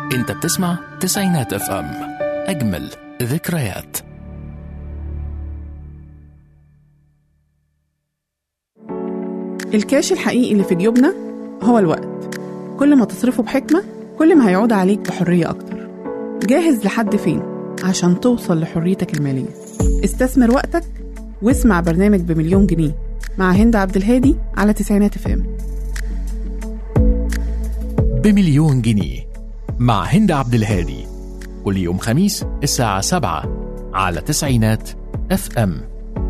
انت بتسمع تسعينات اف ام اجمل ذكريات الكاش الحقيقي اللي في جيوبنا هو الوقت كل ما تصرفه بحكمة كل ما هيعود عليك بحرية أكتر جاهز لحد فين عشان توصل لحريتك المالية استثمر وقتك واسمع برنامج بمليون جنيه مع هند عبد الهادي على تسعينات اف ام بمليون جنيه مع هند عبد الهادي كل يوم خميس الساعة 7 على تسعينات اف ام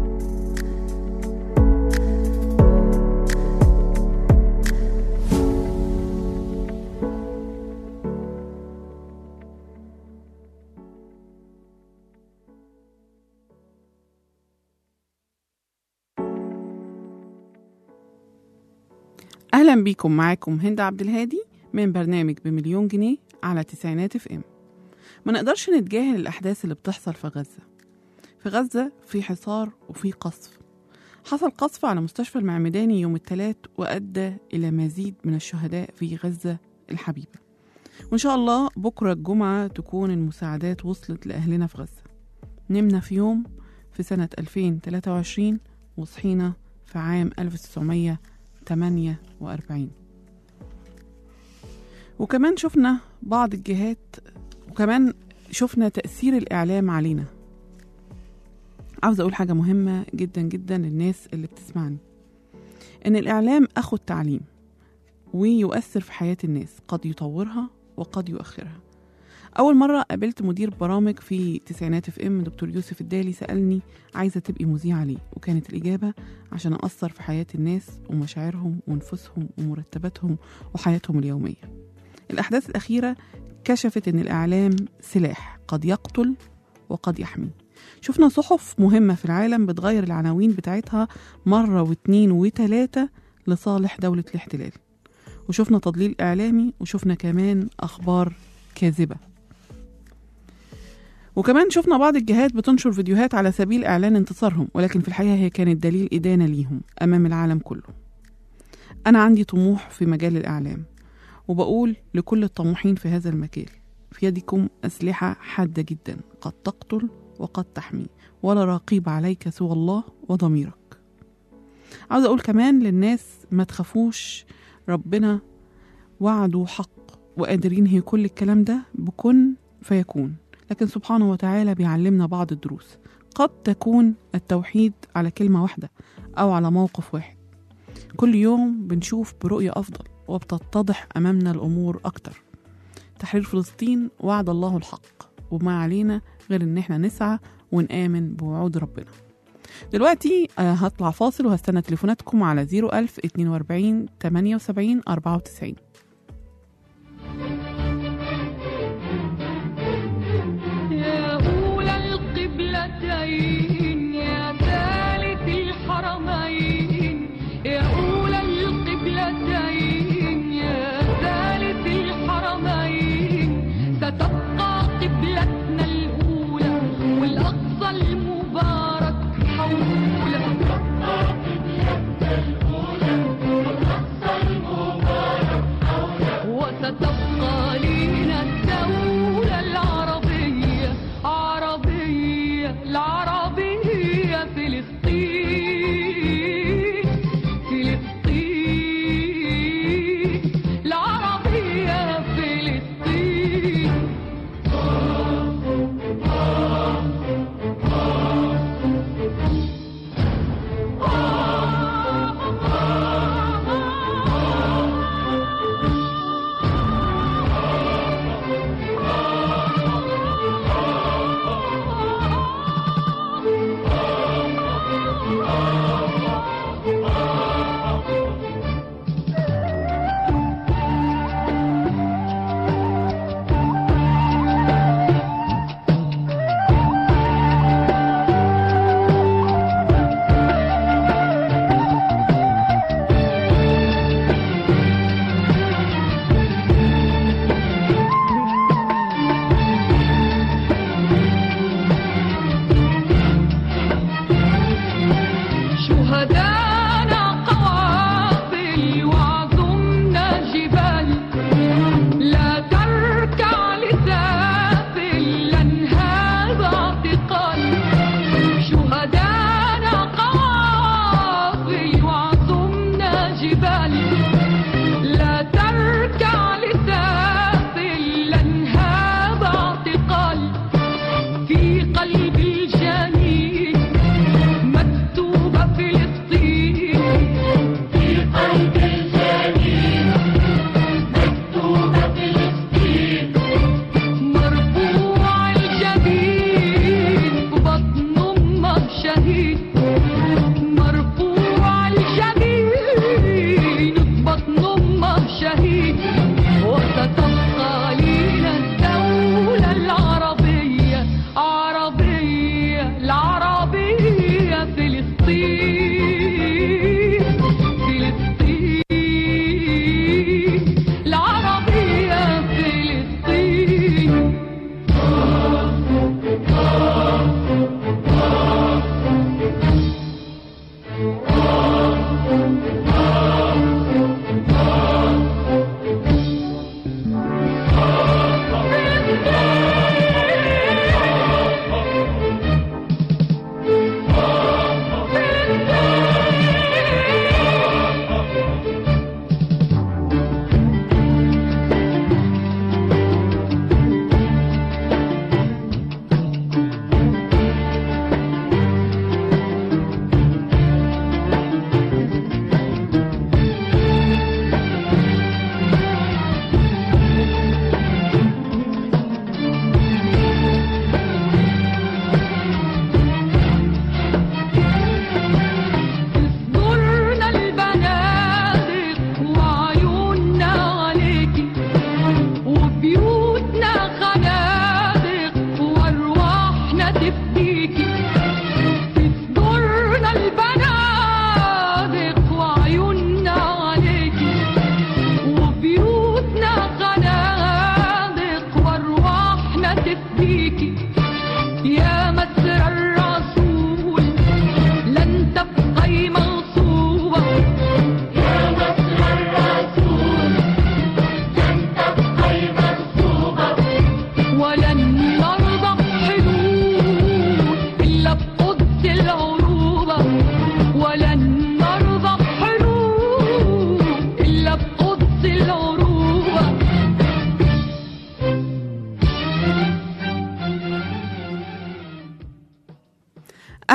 أهلا بيكم معاكم هند عبد الهادي من برنامج بمليون جنيه على تسعينات اف ام ما نقدرش نتجاهل الأحداث اللي بتحصل في غزة في غزة في حصار وفي قصف حصل قصف على مستشفى المعمداني يوم الثلاث وأدى إلى مزيد من الشهداء في غزة الحبيبة وإن شاء الله بكرة الجمعة تكون المساعدات وصلت لأهلنا في غزة نمنا في يوم في سنة 2023 وصحينا في عام 1948 وكمان شفنا بعض الجهات وكمان شفنا تأثير الإعلام علينا عاوزة أقول حاجة مهمة جدا جدا للناس اللي بتسمعني إن الإعلام أخو التعليم ويؤثر في حياة الناس قد يطورها وقد يؤخرها أول مرة قابلت مدير برامج في تسعينات اف ام دكتور يوسف الدالي سألني عايزة تبقي مذيعة ليه وكانت الإجابة عشان أثر في حياة الناس ومشاعرهم ونفوسهم ومرتباتهم وحياتهم اليومية الأحداث الأخيرة كشفت إن الإعلام سلاح قد يقتل وقد يحمي شفنا صحف مهمة في العالم بتغير العناوين بتاعتها مرة واتنين وتلاتة لصالح دولة الاحتلال وشفنا تضليل إعلامي وشفنا كمان أخبار كاذبة وكمان شفنا بعض الجهات بتنشر فيديوهات على سبيل إعلان انتصارهم ولكن في الحقيقة هي كانت دليل إدانة ليهم أمام العالم كله أنا عندي طموح في مجال الإعلام وبقول لكل الطموحين في هذا المجال في يدكم أسلحة حادة جدا قد تقتل وقد تحمي ولا رقيب عليك سوى الله وضميرك عاوز أقول كمان للناس ما تخافوش ربنا وعده حق وقادر ينهي كل الكلام ده بكن فيكون لكن سبحانه وتعالى بيعلمنا بعض الدروس قد تكون التوحيد على كلمة واحدة أو على موقف واحد كل يوم بنشوف برؤية أفضل وبتتضح أمامنا الأمور أكتر تحرير فلسطين وعد الله الحق وما علينا غير إن احنا نسعى ونآمن بوعود ربنا دلوقتي آه، هطلع فاصل وهستنى تليفوناتكم على 01000 42 78 94 يا أولى القبلتين يا ثالث الحرمين يا أولى القبلتين يا ثالث الحرمين ستبقى قبلتنا الأولى والأقصى المبارك حولك تبقى قبلتنا الأولى والأقصى المبارك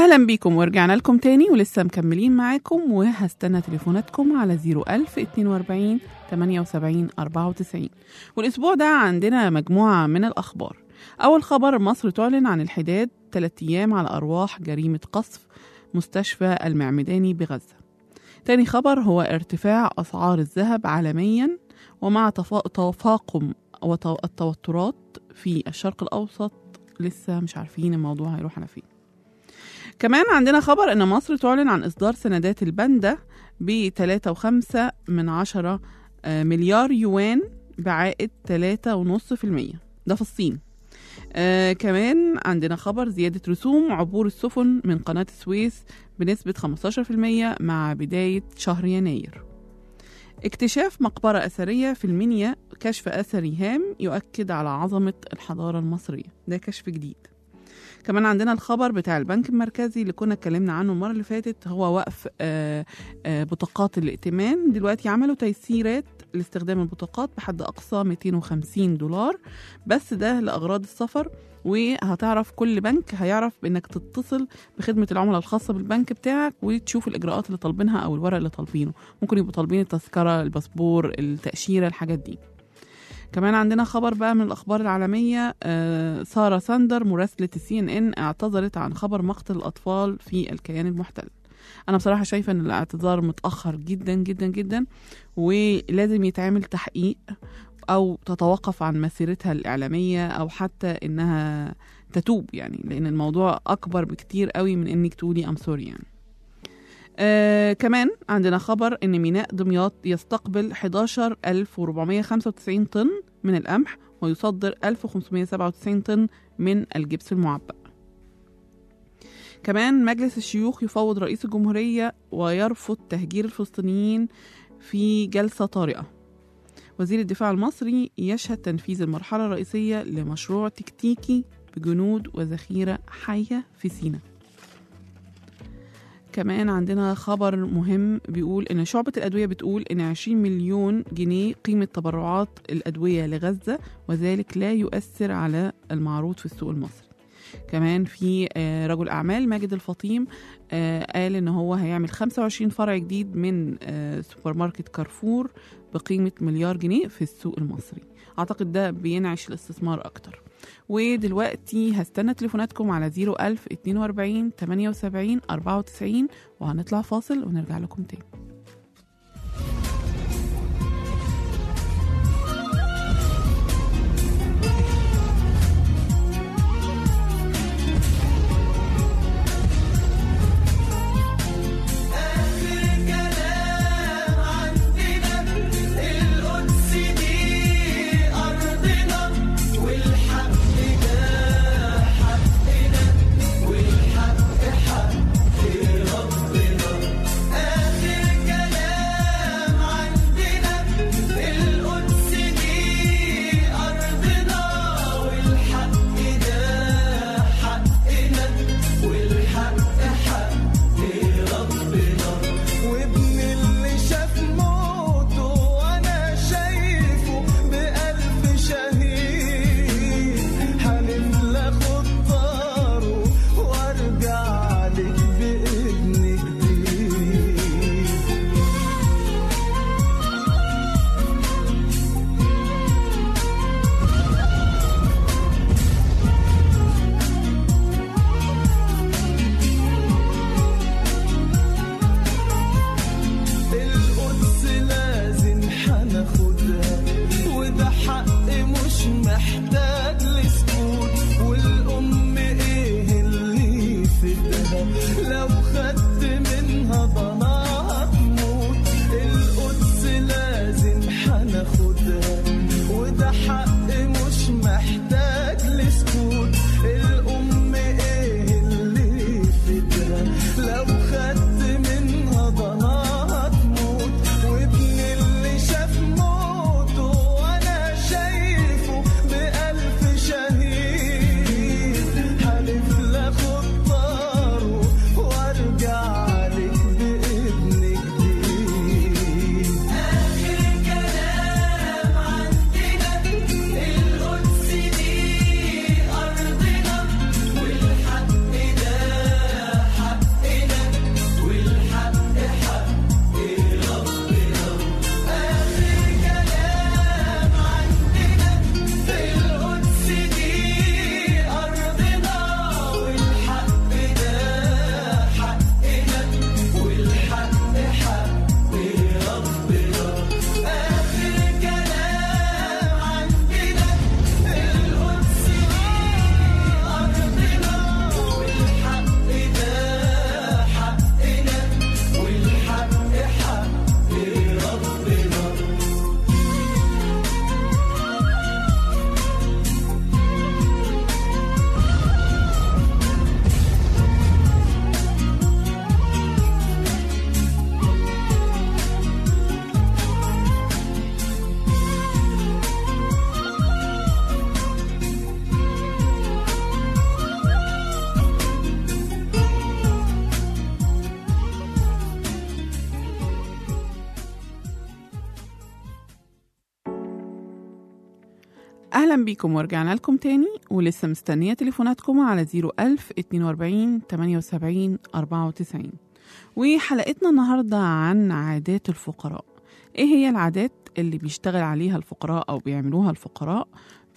أهلا بيكم ورجعنا لكم تاني ولسه مكملين معاكم وهستنى تليفوناتكم على 01000 42 78 94 والأسبوع ده عندنا مجموعة من الأخبار أول خبر مصر تعلن عن الحداد ثلاثة أيام على أرواح جريمة قصف مستشفى المعمداني بغزة تاني خبر هو ارتفاع أسعار الذهب عالميا ومع تفا- تفاقم وت- التوترات في الشرق الأوسط لسه مش عارفين الموضوع هيروح على فين كمان عندنا خبر ان مصر تعلن عن اصدار سندات الباندا ب 3.5 من عشرة آه، مليار يوان بعائد 3.5% ده في الصين آه كمان عندنا خبر زيادة رسوم عبور السفن من قناة السويس بنسبة 15% مع بداية شهر يناير اكتشاف مقبرة أثرية في المنيا كشف أثري هام يؤكد على عظمة الحضارة المصرية ده كشف جديد كمان عندنا الخبر بتاع البنك المركزي اللي كنا اتكلمنا عنه المرة اللي فاتت هو وقف آه، آه، بطاقات الائتمان دلوقتي عملوا تيسيرات لاستخدام البطاقات بحد أقصى 250 دولار بس ده لأغراض السفر وهتعرف كل بنك هيعرف بانك تتصل بخدمه العملاء الخاصه بالبنك بتاعك وتشوف الاجراءات اللي طالبينها او الورق اللي طالبينه ممكن يبقوا طالبين التذكره الباسبور التاشيره الحاجات دي كمان عندنا خبر بقى من الاخبار العالميه آه، ساره ساندر مراسله السي ان ان اعتذرت عن خبر مقتل الاطفال في الكيان المحتل انا بصراحه شايفه ان الاعتذار متاخر جدا جدا جدا ولازم يتعمل تحقيق او تتوقف عن مسيرتها الاعلاميه او حتى انها تتوب يعني لان الموضوع اكبر بكتير قوي من انك تقولي ام سوري يعني آه كمان عندنا خبر ان ميناء دمياط يستقبل 11495 طن من القمح ويصدر 1597 طن من الجبس المعبأ كمان مجلس الشيوخ يفوض رئيس الجمهورية ويرفض تهجير الفلسطينيين في جلسة طارئة وزير الدفاع المصري يشهد تنفيذ المرحلة الرئيسية لمشروع تكتيكي بجنود وذخيرة حية في سيناء كمان عندنا خبر مهم بيقول ان شعبة الأدوية بتقول ان 20 مليون جنيه قيمة تبرعات الأدوية لغزة وذلك لا يؤثر على المعروض في السوق المصري كمان في آه، رجل أعمال ماجد الفطيم آه، قال ان هو هيعمل 25 فرع جديد من آه، سوبر ماركت كارفور بقيمة مليار جنيه في السوق المصري أعتقد ده بينعش الاستثمار أكتر ودلوقتي هستنى تليفوناتكم على 01000 42 78 94 وهنطلع فاصل ونرجع لكم تاني آخر أهلا بيكم ورجعنا لكم تاني ولسه مستنية تليفوناتكم على 01000 42 78 94 وحلقتنا النهاردة عن عادات الفقراء إيه هي العادات اللي بيشتغل عليها الفقراء أو بيعملوها الفقراء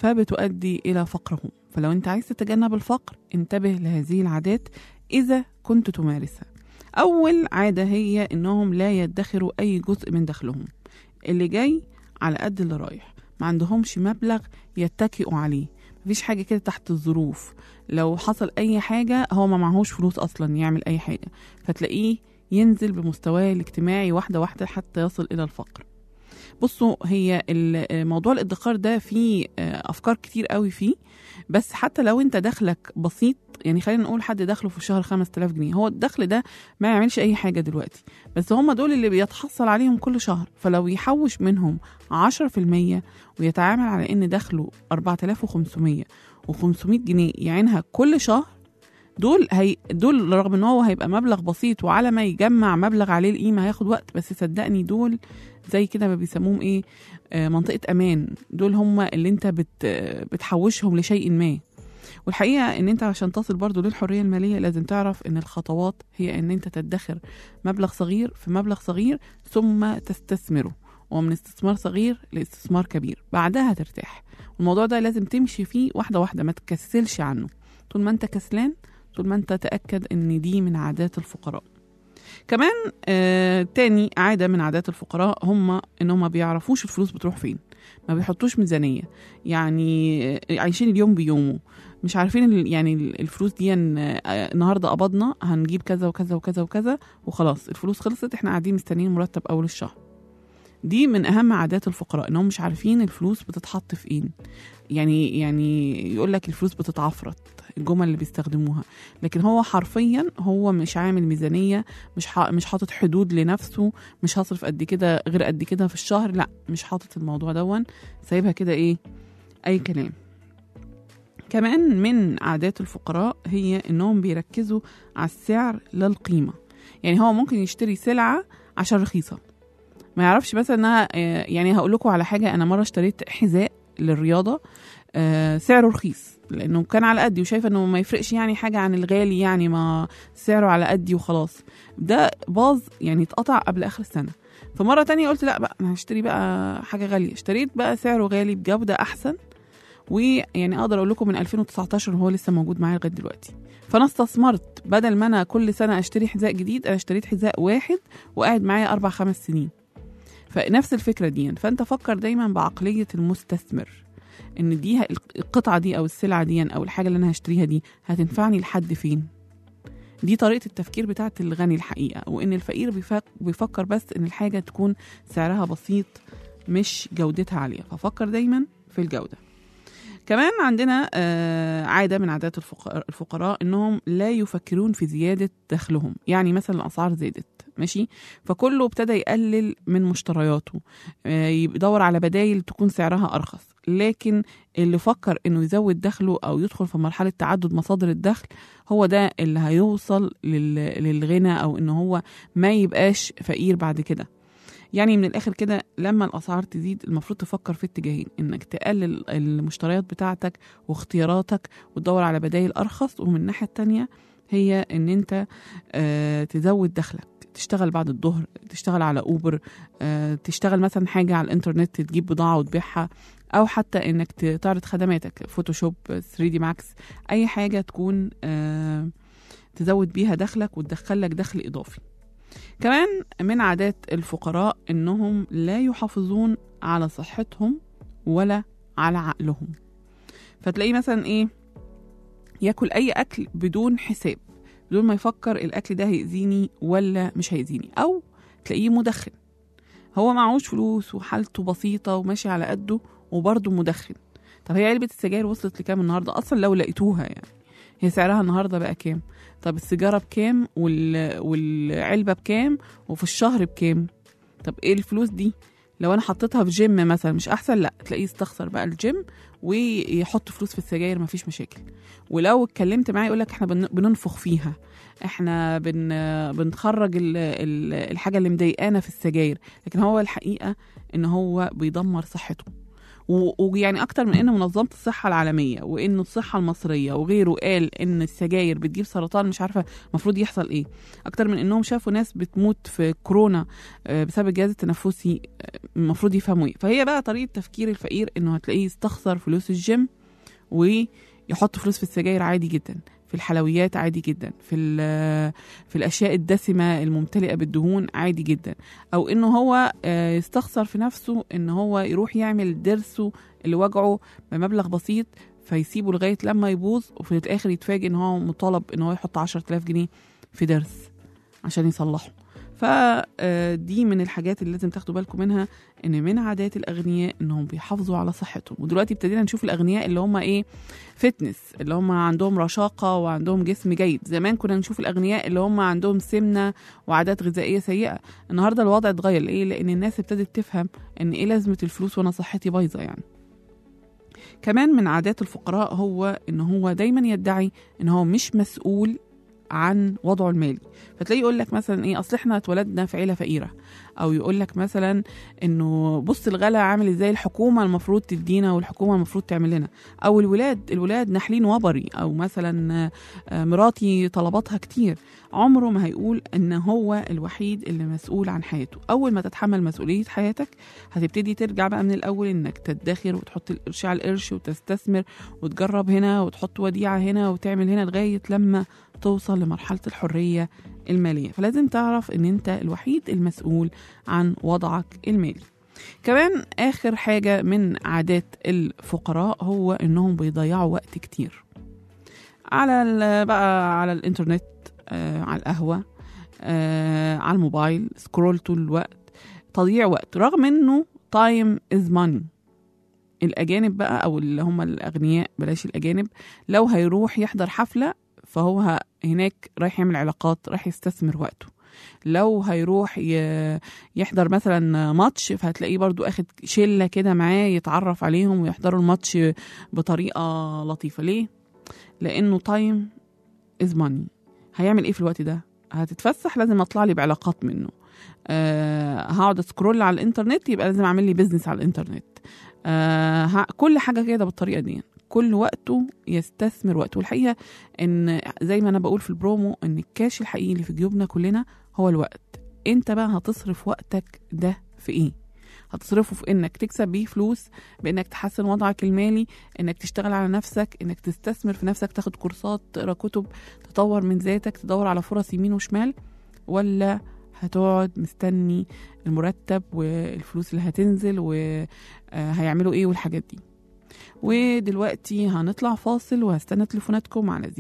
فبتؤدي إلى فقرهم فلو أنت عايز تتجنب الفقر انتبه لهذه العادات إذا كنت تمارسها أول عادة هي إنهم لا يدخروا أي جزء من دخلهم اللي جاي على قد اللي رايح ما عندهمش مبلغ يتكئوا عليه مفيش حاجة كده تحت الظروف لو حصل أي حاجة هو ما معهوش فلوس أصلا يعمل أي حاجة فتلاقيه ينزل بمستواه الاجتماعي واحدة واحدة حتى يصل إلى الفقر بصوا هي ال- موضوع الادخار ده فيه آه، أفكار كتير قوي فيه بس حتى لو انت دخلك بسيط يعني خلينا نقول حد دخله في الشهر 5000 جنيه هو الدخل ده ما يعملش اي حاجه دلوقتي بس هم دول اللي بيتحصل عليهم كل شهر فلو يحوش منهم 10% ويتعامل على ان دخله 4500 و500 جنيه يعينها كل شهر دول هي دول رغم ان هو هيبقى مبلغ بسيط وعلى ما يجمع مبلغ عليه القيمه هياخد وقت بس صدقني دول زي كده ما بيسموهم ايه آه منطقه امان دول هم اللي انت بت آه، بتحوشهم لشيء ما والحقيقه ان انت عشان تصل برضو للحريه الماليه لازم تعرف ان الخطوات هي ان انت تدخر مبلغ صغير في مبلغ صغير ثم تستثمره ومن استثمار صغير لاستثمار كبير بعدها ترتاح والموضوع ده لازم تمشي فيه واحده واحده ما تكسلش عنه طول ما انت كسلان طول ما انت تاكد ان دي من عادات الفقراء كمان آه تاني عاده من عادات الفقراء هم ان هم ما بيعرفوش الفلوس بتروح فين ما بيحطوش ميزانيه يعني آه، عايشين اليوم بيومه مش عارفين ال- يعني ال- الفلوس دي ان- آه، النهارده قبضنا هنجيب كذا وكذا وكذا وكذا وخلاص الفلوس خلصت احنا قاعدين مستنيين مرتب اول الشهر دي من اهم عادات الفقراء انهم مش عارفين الفلوس بتتحط في ايه يعني يعني يقول لك الفلوس بتتعفرت الجمل اللي بيستخدموها لكن هو حرفيا هو مش عامل ميزانيه مش ح- مش حاطط حدود لنفسه مش هصرف قد كده غير قد كده في الشهر لا مش حاطط الموضوع دون سايبها كده ايه اي كلام كمان من عادات الفقراء هي انهم بيركزوا على السعر لا القيمه يعني هو ممكن يشتري سلعه عشان رخيصه ما يعرفش مثلا انها آه، يعني هقول لكم على حاجه انا مره اشتريت حذاء للرياضه آه، سعره رخيص لانه كان على قدي وشايفه انه ما يفرقش يعني حاجه عن الغالي يعني ما سعره على قدي وخلاص ده باظ يعني اتقطع قبل اخر السنه فمره تانية قلت لا بقى انا هشتري بقى حاجه غاليه اشتريت بقى سعره غالي بجوده احسن ويعني اقدر اقول لكم من 2019 هو لسه موجود معايا لغايه دلوقتي فانا استثمرت بدل ما انا كل سنه اشتري حذاء جديد انا اشتريت حذاء واحد وقاعد معايا اربع خمس سنين فنفس الفكره دي فانت فكر دايما بعقليه المستثمر ان دي ه- القطعه دي او السلعه دي او الحاجه اللي انا هشتريها دي هتنفعني لحد فين دي طريقه التفكير بتاعت الغني الحقيقه وان الفقير بيفك بيفكر بس ان الحاجه تكون سعرها بسيط مش جودتها عاليه ففكر دايما في الجوده كمان عندنا آه، عادة من عادات الفقراء, الفقراء إنهم لا يفكرون في زيادة دخلهم يعني مثلا الأسعار زادت ماشي فكله ابتدى يقلل من مشترياته آه، يدور على بدايل تكون سعرها أرخص لكن اللي فكر إنه يزود دخله أو يدخل في مرحلة تعدد مصادر الدخل هو ده اللي هيوصل لل- للغنى أو إنه هو ما يبقاش فقير بعد كده يعني من الاخر كده لما الاسعار تزيد المفروض تفكر في اتجاهين انك تقلل المشتريات بتاعتك واختياراتك وتدور على بدائل ارخص ومن الناحيه التانية هي ان انت آه تزود دخلك تشتغل بعد الظهر تشتغل على اوبر آه تشتغل مثلا حاجه على الانترنت تجيب بضاعه وتبيعها او حتى انك ت- تعرض خدماتك فوتوشوب 3 دي ماكس اي حاجه تكون آه تزود بيها دخلك وتدخلك دخل اضافي كمان من عادات الفقراء انهم لا يحافظون على صحتهم ولا على عقلهم فتلاقيه مثلا ايه ياكل اي اكل بدون حساب بدون ما يفكر الاكل ده هيأذيني ولا مش هيأذيني او تلاقيه مدخن هو معهوش فلوس وحالته بسيطة وماشي على قده وبرضه مدخن طب هي علبة السجاير وصلت لكام النهاردة أصلا لو لقيتوها يعني هي سعرها النهاردة بقى كام طب السيجارة بكام وال... والعلبة بكام وفي الشهر بكام طب ايه الفلوس دي لو انا حطيتها في جيم مثلا مش احسن لا تلاقيه يستخسر بقى الجيم ويحط فلوس في السجاير مفيش مشاكل ولو اتكلمت معاه يقول لك احنا بن- بننفخ فيها احنا بن بنخرج ال... ال... الحاجه اللي مضايقانا في السجاير لكن هو الحقيقه ان هو بيدمر صحته و- ويعني اكتر من ان منظمه الصحه العالميه وان الصحه المصريه وغيره قال ان السجاير بتجيب سرطان مش عارفه المفروض يحصل ايه اكتر من انهم شافوا ناس بتموت في كورونا آه، بسبب الجهاز التنفسي آه، المفروض يفهموا ايه فهي بقى طريقه تفكير الفقير انه هتلاقيه يستخسر فلوس الجيم ويحط فلوس في السجاير عادي جدا في الحلويات عادي جدا في ال- في الاشياء الدسمه الممتلئه بالدهون عادي جدا او انه هو آه، يستخسر في نفسه ان هو يروح يعمل ضرسه اللي وجعه بمبلغ بسيط فيسيبه لغايه لما يبوظ وفي الاخر يتفاجئ ان هو مطالب ان هو يحط 10000 جنيه في درس عشان يصلحه فدي من الحاجات اللي لازم تاخدوا بالكم منها ان من عادات الاغنياء انهم بيحافظوا على صحتهم ودلوقتي ابتدينا نشوف الاغنياء اللي هم ايه فتنس اللي هم عندهم رشاقه وعندهم جسم جيد زمان كنا نشوف الاغنياء اللي هم عندهم سمنه وعادات غذائيه سيئه النهارده الوضع اتغير ليه لان الناس ابتدت تفهم ان ايه لازمه الفلوس وانا صحتي بايظه يعني كمان من عادات الفقراء هو ان هو دايما يدعي ان هو مش مسؤول عن وضعه المالي فتلاقيه يقول لك مثلا ايه اصل احنا اتولدنا في عيله فقيره او يقول لك مثلا انه بص الغلا عامل ازاي الحكومه المفروض تدينا والحكومه المفروض تعمل لنا او الولاد الولاد ناحلين وبري او مثلا آه، مراتي طلباتها كتير عمره ما هيقول ان هو الوحيد اللي مسؤول عن حياته اول ما تتحمل مسؤوليه حياتك هتبتدي ترجع بقى من الاول انك تدخر وتحط القرش على القرش وتستثمر وتجرب هنا وتحط وديعه هنا وتعمل هنا لغايه لما توصل لمرحله الحريه الماليه فلازم تعرف ان انت الوحيد المسؤول عن وضعك المالي كمان اخر حاجه من عادات الفقراء هو انهم بيضيعوا وقت كتير على ال- بقى على الانترنت آه على القهوه آه على الموبايل سكرول طول الوقت تضييع وقت رغم انه تايم از ماني الاجانب بقى او اللي هم الاغنياء بلاش الاجانب لو هيروح يحضر حفله فهو ه- هناك رايح يعمل علاقات رايح يستثمر وقته لو هيروح ي- يحضر مثلا ماتش فهتلاقيه برضو اخد شله كده معاه يتعرف عليهم ويحضروا الماتش بطريقه لطيفه ليه لانه تايم از ماني هيعمل ايه في الوقت ده هتتفسح لازم اطلع لي بعلاقات منه أه هقعد اسكرول على الانترنت يبقى لازم اعمل لي بيزنس على الانترنت أه ه- كل حاجه كده بالطريقه دي كل وقته يستثمر وقته والحقيقه ان زي ما انا بقول في البرومو ان الكاش الحقيقي اللي في جيوبنا كلنا هو الوقت انت بقى هتصرف وقتك ده في ايه هتصرفه في انك تكسب بيه فلوس بانك تحسن وضعك المالي انك تشتغل على نفسك انك تستثمر في نفسك تاخد كورسات تقرا كتب تطور من ذاتك تدور على فرص يمين وشمال ولا هتقعد مستني المرتب والفلوس اللي هتنزل وهيعملوا ايه والحاجات دي ودلوقتي هنطلع فاصل وهستنى تليفوناتكم على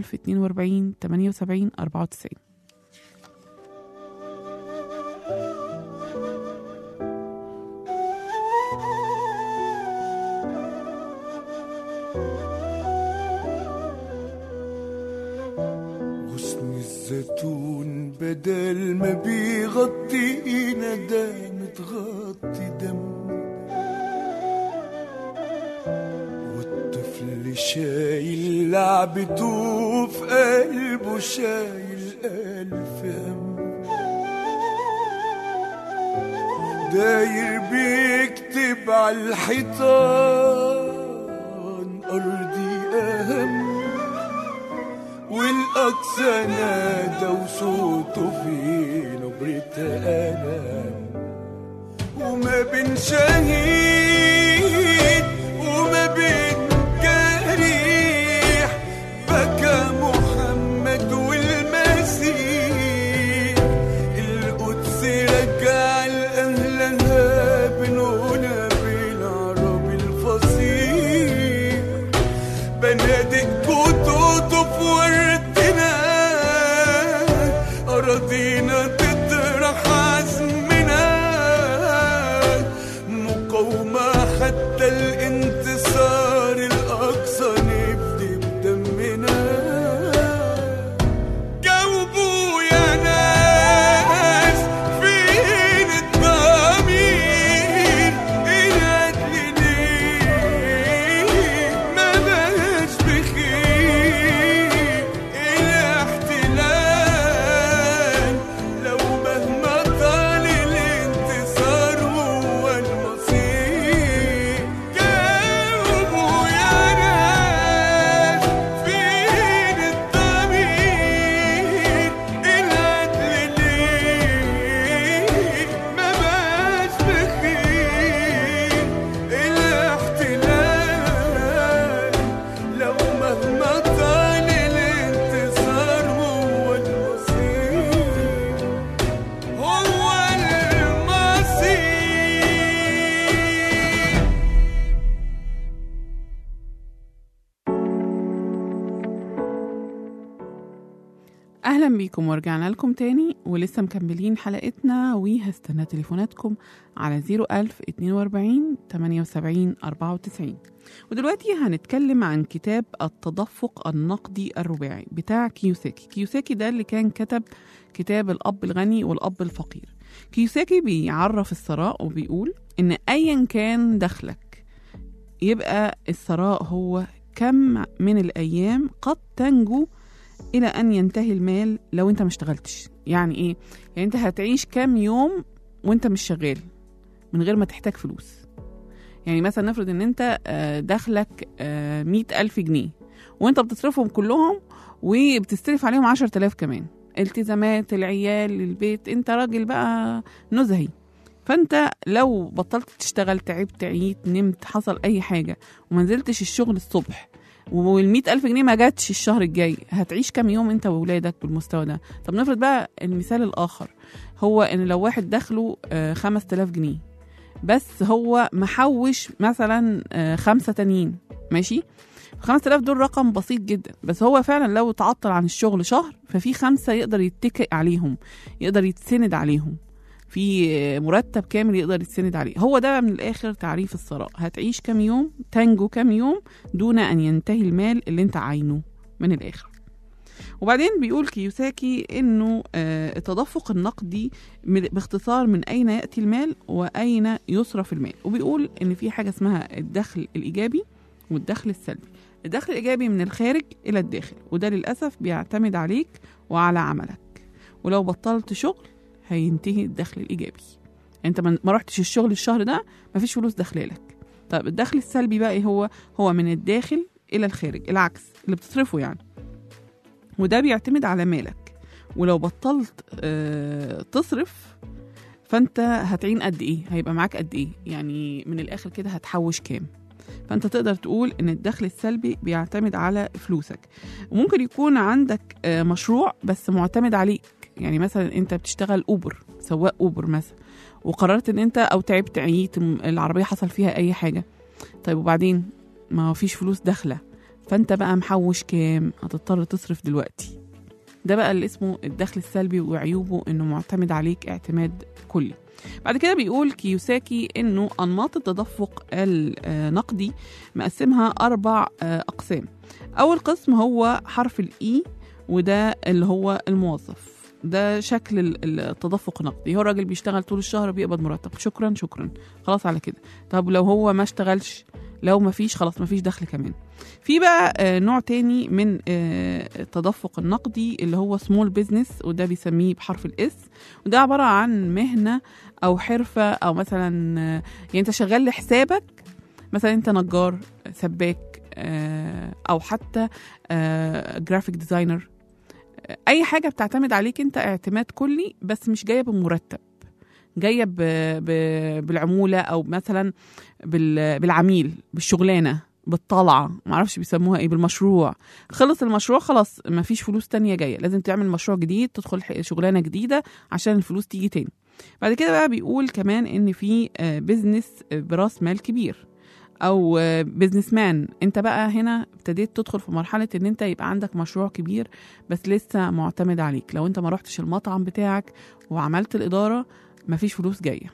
01042 78 94 غصن الزيتون بدل ما بيغطينا ده متغطي دم والطفل شايل لعبته في قلبه شايل ألف هم داير بيكتب على الحيطان أرضي أهم والأقصى نادى وصوته في نبرة ألم وما بين شهيد وما بين جريح بكى محمد والمسيح القدس رجع لأهلها بنقولها بالعربي الفصيح بنادق كتوته في وردنا أراضينا تطرح عزمنا مقاومة حتى الانتصار الأقصى نفدي بدمنا جاوبوا يا ناس فين الضمير العدل ليه ما بقاش بخير الاحتلال لو مهما طال الانتصار هو المصير أهلا بيكم ورجعنا لكم تاني ولسه مكملين حلقتنا وهستنى تليفوناتكم على 01000 42 78 94 ودلوقتي هنتكلم عن كتاب التدفق النقدي الرباعي بتاع كيوساكي كيوساكي ده اللي كان كتب كتاب الأب الغني والأب الفقير كيوساكي بيعرف الثراء وبيقول إن أيا كان دخلك يبقى الثراء هو كم من الأيام قد تنجو الى ان ينتهي المال لو انت ما اشتغلتش يعني ايه يعني انت هتعيش كام يوم وانت مش شغال من غير ما تحتاج فلوس يعني مثلا نفرض ان انت آه، دخلك مئة ألف جنيه وانت بتصرفهم كلهم وبتستلف عليهم عشر تلاف كمان التزامات العيال البيت انت راجل بقى نزهي فانت لو بطلت تشتغل تعبت عييت نمت حصل اي حاجة وما نزلتش الشغل الصبح والمئة ألف جنيه ما جاتش الشهر الجاي هتعيش كام يوم انت وولادك بالمستوى ده طب نفرض بقى المثال الآخر هو ان لو واحد دخله خمس تلاف جنيه بس هو محوش مثلا آه، خمسة تانيين ماشي خمس تلاف دول رقم بسيط جدا بس هو فعلا لو تعطل عن الشغل شهر ففي خمسة يقدر يتكئ عليهم يقدر يتسند عليهم في مرتب كامل يقدر يتسند عليه هو ده من الآخر تعريف الثراء هتعيش كام يوم تنجو كام يوم دون أن ينتهي المال اللي انت عاينه من الآخر وبعدين بيقول كيوساكي انه آه، التدفق النقدي من- باختصار من اين ياتي المال واين يصرف المال وبيقول ان في حاجه اسمها الدخل الايجابي والدخل السلبي الدخل الايجابي من الخارج الى الداخل وده للاسف بيعتمد عليك وعلى عملك ولو بطلت شغل هينتهي الدخل الايجابي انت ما ما رحتش الشغل الشهر ده مفيش فلوس داخلالك طيب الدخل السلبي بقى ايه هو هو من الداخل الى الخارج العكس اللي بتصرفه يعني وده بيعتمد على مالك ولو بطلت آه، تصرف فانت هتعين قد ايه هيبقى معاك قد ايه يعني من الاخر كده هتحوش كام فانت تقدر تقول ان الدخل السلبي بيعتمد على فلوسك وممكن يكون عندك آه، مشروع بس معتمد عليك يعني مثلا انت بتشتغل اوبر سواق اوبر مثلا وقررت ان انت او تعبت عييت م- العربيه حصل فيها اي حاجه طيب وبعدين ما فيش فلوس داخله فانت بقى محوش كام هتضطر تصرف دلوقتي ده بقى اللي اسمه الدخل السلبي وعيوبه انه معتمد عليك اعتماد كلي بعد كده بيقول كيوساكي انه انماط التدفق النقدي مقسمها اربع آه، اقسام اول قسم هو حرف الاي وده اللي هو الموظف ده شكل ال- التدفق النقدي هو الراجل بيشتغل طول الشهر بيقبض مرتب شكرا شكرا خلاص على كده طب لو هو ما اشتغلش لو ما فيش خلاص ما فيش دخل كمان في بقى آه، نوع تاني من آه، التدفق النقدي اللي هو سمول بيزنس وده بيسميه بحرف الاس وده عبارة عن مهنة أو حرفة أو مثلا آه، يعني أنت شغال لحسابك مثلا أنت نجار سباك آه، أو حتى جرافيك ديزاينر أي حاجة بتعتمد عليك أنت اعتماد كلي بس مش جاية بمرتب جاية ب... ب... بالعمولة أو مثلا بال... بالعميل بالشغلانة بالطلعة معرفش بيسموها ايه بالمشروع خلص المشروع خلاص مفيش فلوس تانية جاية لازم تعمل مشروع جديد تدخل ح- شغلانة جديدة عشان الفلوس تيجي تاني بعد كده بقى بيقول كمان ان في آه، بيزنس براس مال كبير او آه، بيزنس مان انت بقى هنا ابتديت تدخل في مرحلة ان انت يبقى عندك مشروع كبير بس لسه معتمد عليك لو انت ما رحتش المطعم بتاعك وعملت الإدارة مفيش فلوس جاية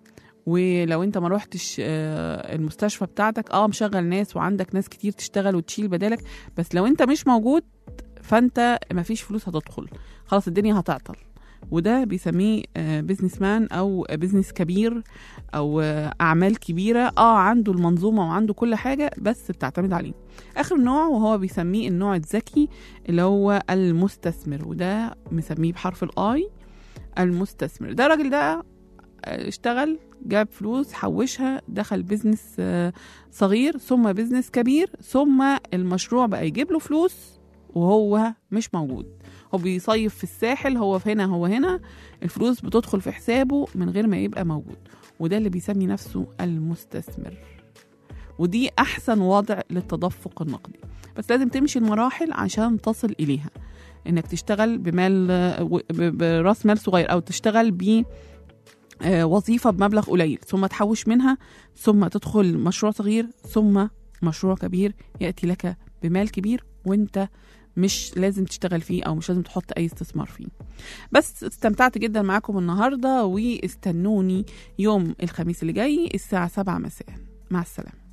ولو انت ما روحتش آه، المستشفى بتاعتك اه مشغل ناس وعندك ناس كتير تشتغل وتشيل بدالك بس لو انت مش موجود فانت مفيش فلوس هتدخل خلاص الدنيا هتعطل وده بيسميه بيزنس مان او بيزنس كبير او آه، اعمال كبيره اه عنده المنظومه وعنده كل حاجه بس بتعتمد عليه اخر نوع وهو بيسميه النوع الذكي اللي هو المستثمر وده مسميه بحرف الاي المستثمر ده الراجل ده آه، اشتغل جاب فلوس حوشها دخل بيزنس آه، صغير ثم بيزنس كبير ثم المشروع بقى يجيب له فلوس وهو مش موجود هو بيصيف في الساحل هو في هنا هو هنا الفلوس بتدخل في حسابه من غير ما يبقى موجود وده اللي بيسمي نفسه المستثمر ودي أحسن وضع للتدفق النقدي بس لازم تمشي المراحل عشان تصل إليها إنك تشتغل بمال ب- براس مال صغير أو تشتغل ب آه، وظيفة بمبلغ قليل ثم تحوش منها ثم تدخل مشروع صغير ثم مشروع كبير يأتي لك بمال كبير وانت مش لازم تشتغل فيه او مش لازم تحط اي استثمار فيه بس استمتعت جدا معاكم النهارده واستنوني يوم الخميس اللي جاي الساعه 7 مساء مع السلامه